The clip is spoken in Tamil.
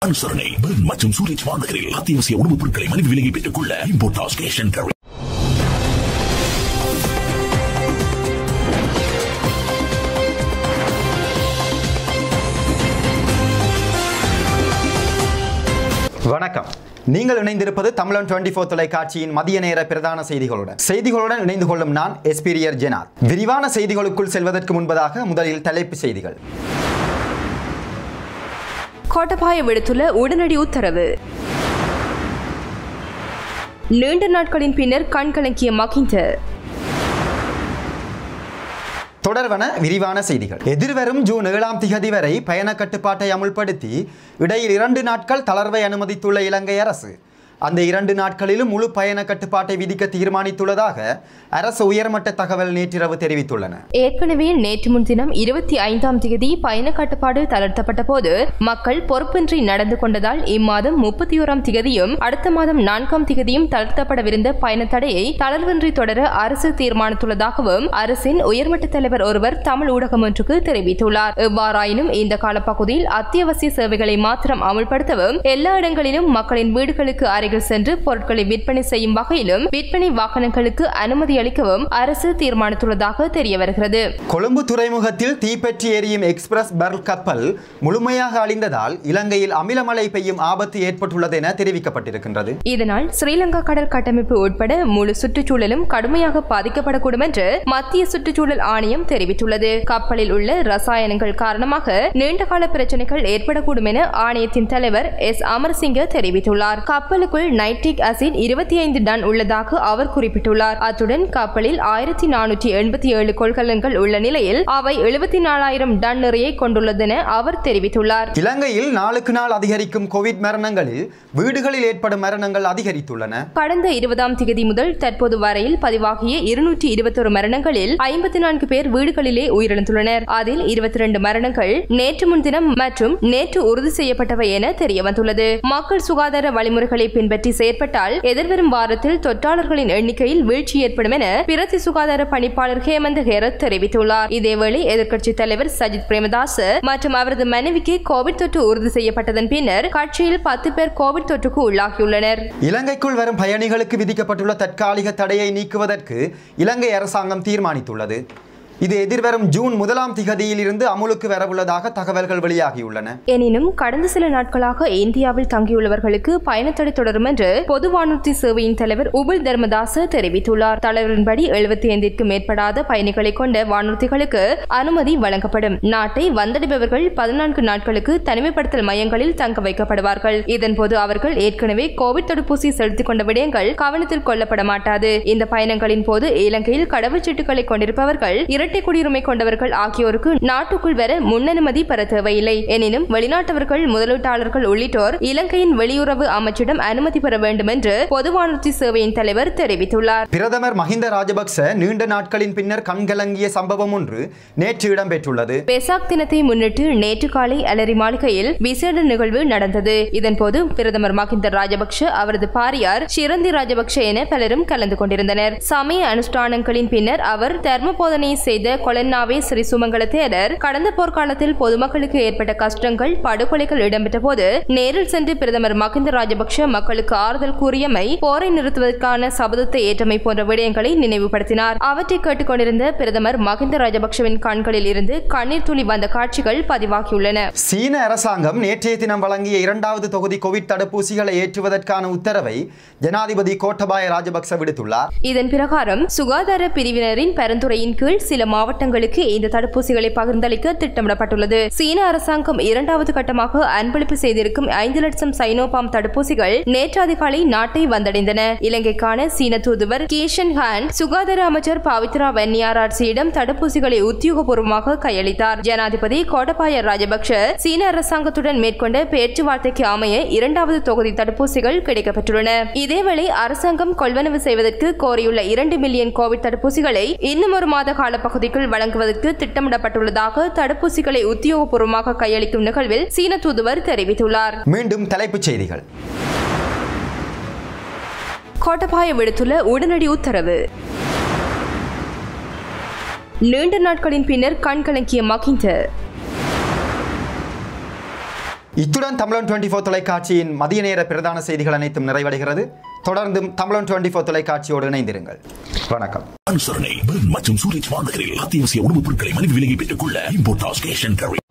அனுசரணை பெர்ன் மற்றும் சூரஜ் மாநகரில் அத்தியாவசிய உணவுப் பொருட்களை மலிவு விலையை பெற்றுக் கொள்ள இம்போர்டாஸ் கேஷ் அண்ட் கேரி வணக்கம் நீங்கள் இணைந்திருப்பது தமிழன் டுவெண்டி ஃபோர் தொலைக்காட்சியின் மதிய நேர பிரதான செய்திகளுடன் செய்திகளுடன் இணைந்து கொள்ளும் நான் எஸ்பீரியர் ஜெனாத் விரிவான செய்திகளுக்குள் செல்வதற்கு முன்பதாக முதலில் தலைப்பு செய்திகள் கோட்டபாய விடுத்துள்ள உடனடி உத்தரவு நீண்ட நாட்களின் பின்னர் கண் கலங்கிய மகிந்த தொடர்வன விரிவான செய்திகள் எதிர்வரும் ஜூன் ஏழாம் திகதி வரை பயண கட்டுப்பாட்டை அமுல்படுத்தி இடையில் இரண்டு நாட்கள் தளர்வை அனுமதித்துள்ள இலங்கை அரசு அந்த இரண்டு நாட்களிலும் முழு பயண கட்டுப்பாட்டை விதிக்க தீர்மானித்துள்ளதாக அரசு உயர்மட்ட தகவல் நேற்றிரவு தெரிவித்துள்ளன ஏற்கனவே நேற்று முன்தினம் இருபத்தி ஐந்தாம் தேதி பயண கட்டுப்பாடு தளர்த்தப்பட்ட போது மக்கள் பொறுப்பின்றி நடந்து கொண்டதால் இம்மாதம் முப்பத்தி ஓராம் திகதியும் அடுத்த மாதம் நான்காம் திகதியும் தளர்த்தப்படவிருந்த பயண தடையை தளர்வின்றி தொடர அரசு தீர்மானித்துள்ளதாகவும் அரசின் உயர்மட்ட தலைவர் ஒருவர் தமிழ் ஊடகம் ஒன்றுக்கு தெரிவித்துள்ளார் எவ்வாறாயினும் இந்த காலப்பகுதியில் அத்தியாவசிய சேவைகளை மாத்திரம் அமுல்படுத்தவும் எல்லா இடங்களிலும் மக்களின் வீடுகளுக்கு அருகில் சென்று பொருட்களை விற்பனை செய்யும் வகையிலும் விற்பனை வாகனங்களுக்கு அனுமதி அளிக்கவும் அரசு தீர்மானித்துள்ளதாக தெரிய வருகிறது கொழும்பு துறைமுகத்தில் தீப்பற்றி எரியும் எக்ஸ்பிரஸ் பர்ல் கப்பல் முழுமையாக அழிந்ததால் இலங்கையில் அமிலமழை பெய்யும் ஆபத்து ஏற்பட்டுள்ளது என தெரிவிக்கப்பட்டிருக்கின்றது இதனால் ஸ்ரீலங்கா கடல் கட்டமைப்பு உட்பட முழு சுற்றுச்சூழலும் கடுமையாக பாதிக்கப்படக்கூடும் என்று மத்திய சுற்றுச்சூழல் ஆணையம் தெரிவித்துள்ளது கப்பலில் உள்ள ரசாயனங்கள் காரணமாக நீண்டகால பிரச்சனைகள் ஏற்படக்கூடும் என ஆணையத்தின் தலைவர் எஸ் அமர்சிங்க தெரிவித்துள்ளார் கப்பலுக்குள் நைட்ரிக் அசிட் இருபத்தி ஐந்து டன் உள்ளதாக அவர் குறிப்பிட்டுள்ளார் அத்துடன் கப்பலில் ஆயிரத்தி நானூற்றி எண்பத்தி ஏழு கொள்கலன்கள் உள்ள நிலையில் அவை எழுபத்தி நாலாயிரம் டன் நிறையை கொண்டுள்ளதென அவர் தெரிவித்துள்ளார் இலங்கையில் நாளுக்கு நாள் அதிகரிக்கும் கோவிட் மரணங்களில் வீடுகளில் ஏற்படும் மரணங்கள் அதிகரித்துள்ளன கடந்த இருபதாம் தேதி முதல் தற்போது வரையில் பதிவாகிய இருநூற்றி இருபத்தொரு மரணங்களில் ஐம்பத்தி நான்கு பேர் வீடுகளிலே உயிரிழந்துள்ளனர் அதில் இருபத்தி ரெண்டு மரணங்கள் நேற்று முன்தினம் மற்றும் நேற்று உறுதி செய்யப்பட்டவை என தெரிய வந்துள்ளது மக்கள் சுகாதார வழிமுறைகளை பின்பற்றி செயற்பட்டால் எதிர்வரும் வாரத்தில் தொற்றாளர்களின் எண்ணிக்கையில் வீழ்ச்சி ஏற்படும் என பிரதி சுகாதார பணிப்பாளர் ஹேமந்த் ஹேரத் தெரிவித்துள்ளார் இதேவேளை எதிர்க்கட்சித் தலைவர் சஜித் பிரேமதாஸ் மற்றும் அவரது மனைவிக்கு கோவிட் தொற்று உறுதி செய்யப்பட்டதன் பின்னர் கட்சியில் பத்து பேர் கோவிட் தொற்றுக்கு உள்ளாகியுள்ளனர் இலங்கைக்குள் வரும் பயணிகளுக்கு விதிக்கப்பட்டுள்ள தற்காலிக தடையை நீக்குவதற்கு இலங்கை அரசாங்கம் தீர்மானித்துள்ளது இது எதிர்வரும் ஜூன் முதலாம் திகதியில் இருந்து அமுலுக்கு வரவுள்ளதாக தகவல்கள் வெளியாகியுள்ளன எனினும் கடந்த சில நாட்களாக இந்தியாவில் தங்கியுள்ளவர்களுக்கு பயணத்தடை தொடரும் என்று பொது வானூர்தி சேவையின் தலைவர் உபுல் தர்மதாச தெரிவித்துள்ளார் தலைவரின்படி எழுபத்தி ஐந்திற்கும் மேற்படாத பயணிகளை கொண்ட வானூர்திகளுக்கு அனுமதி வழங்கப்படும் நாட்டை வந்தடைபவர்கள் பதினான்கு நாட்களுக்கு தனிமைப்படுத்தல் மையங்களில் தங்க வைக்கப்படுவார்கள் இதன்போது அவர்கள் ஏற்கனவே கோவிட் தடுப்பூசி செலுத்திக் கொண்ட விடயங்கள் கவனத்தில் கொள்ளப்பட மாட்டாது இந்த பயணங்களின் போது இலங்கையில் கடவுச்சீட்டுகளை கொண்டிருப்பவர்கள் இரட்டை குடியுரிமை கொண்டவர்கள் ஆகியோருக்கு நாட்டுக்குள் வர முன்னனுமதி பெற தேவையில்லை எனினும் வெளிநாட்டவர்கள் முதலீட்டாளர்கள் உள்ளிட்டோர் இலங்கையின் வெளியுறவு அமைச்சிடம் அனுமதி பெற வேண்டும் என்று பொது வானூர்தி சேவையின் தலைவர் தெரிவித்துள்ளார் பிரதமர் மஹிந்த ராஜபக்ச நீண்ட நாட்களின் பின்னர் கண்கலங்கிய சம்பவம் ஒன்று நேற்று இடம்பெற்றுள்ளது பெசாக் தினத்தை முன்னிட்டு நேற்று காலை அலரி மாளிகையில் விசேட நிகழ்வு நடந்தது இதன்போது பிரதமர் மஹிந்த ராஜபக்ஷ அவரது பாரியார் ஷிரந்தி ராஜபக்ஷ என பலரும் கலந்து கொண்டிருந்தனர் சமய அனுஷ்டானங்களின் பின்னர் அவர் தர்ம போதனை செய்த கொலன்னாவே ஸ்ரீ சுமங்கல தேரர் கடந்த போர்க்காலத்தில் பொதுமக்களுக்கு ஏற்பட்ட கஷ்டங்கள் படுகொலைகள் இடம்பெற்ற போது நேரில் சென்று பிரதமர் மஹிந்த ராஜபக்ஷ மக்களுக்கு ஆறுதல் கூறியமை போரை நிறுத்துவதற்கான சபதத்தை ஏற்றமை போன்ற விடயங்களை நினைவுபடுத்தினார் அவற்றை கேட்டுக்கொண்டிருந்த பிரதமர் மஹிந்த ராஜபக்ஷவின் கண்களில் இருந்து கண்ணீர் துளி வந்த காட்சிகள் பதிவாகியுள்ளன சீன அரசாங்கம் நேற்றைய தினம் வழங்கிய இரண்டாவது தொகுதி கோவிட் தடுப்பூசிகளை ஏற்றுவதற்கான உத்தரவை ஜனாதிபதி கோட்டபாய ராஜபக்ச விடுத்துள்ளார் இதன் பிரகாரம் சுகாதார பிரிவினரின் பரிந்துரையின் கீழ் சில மாவட்டங்களுக்கு இந்த தடுப்பூசிகளை பகிர்ந்தளிக்க திட்டமிடப்பட்டுள்ளது சீன அரசாங்கம் இரண்டாவது கட்டமாக அன்பளிப்பு செய்திருக்கும் ஐந்து லட்சம் சைனோபாம் தடுப்பூசிகள் நேற்று அதிகாலை நாட்டை வந்தடைந்தன இலங்கைக்கான சீன தூதுவர் கீஷன் ஹான் சுகாதார அமைச்சர் பவித்ரா வென்னியாராட்சியிடம் தடுப்பூசிகளை உத்தியோகபூர்வமாக கையளித்தார் ஜனாதிபதி கோடபாய ராஜபக்ஷ சீன அரசாங்கத்துடன் மேற்கொண்ட பேச்சுவார்த்தைக்கு அமைய இரண்டாவது தொகுதி தடுப்பூசிகள் கிடைக்கப்பெற்றுள்ளன இதேவேளை அரசாங்கம் கொள்வனவு செய்வதற்கு கோரியுள்ள இரண்டு மில்லியன் கோவிட் தடுப்பூசிகளை இன்னும் ஒரு மாத கால பகுதிக்குள் வழங்குவதற்கு திட்டமிடப்பட்டுள்ளதாக தடுப்பூசிகளை உத்தியோகபூர்வமாக கையளிக்கும் நிகழ்வில் சீன தூதுவர் தெரிவித்துள்ளார் மீண்டும் தலைப்புச் செய்திகள் கோட்டபாய விடுத்துள்ள உடனடி உத்தரவு நீண்ட நாட்களின் பின்னர் கண் கலங்கிய மகிந்த இத்துடன் தமிழன் டுவெண்ட்டி ஃபோர் தொலைக்காட்சியின் மதிய நேர பிரதான செய்திகள் அனைத்தும் நிறைவடைகிறது தொடர்ந்தும் தமிழன் டுவெண்ட்டி ஃபோர் தொலைக்காட்சியோடு இணைந்திருங்கள் வணக்கம் அனுசரணை பெர்ன் மற்றும் சூரஜ் வானகரில் அத்தியாவசிய உணவுப் பொருட்களை மலிவு விலையை பெற்றுக் கொள்ள இம்போர்டாஸ் கேஷ் அண்ட் கேரி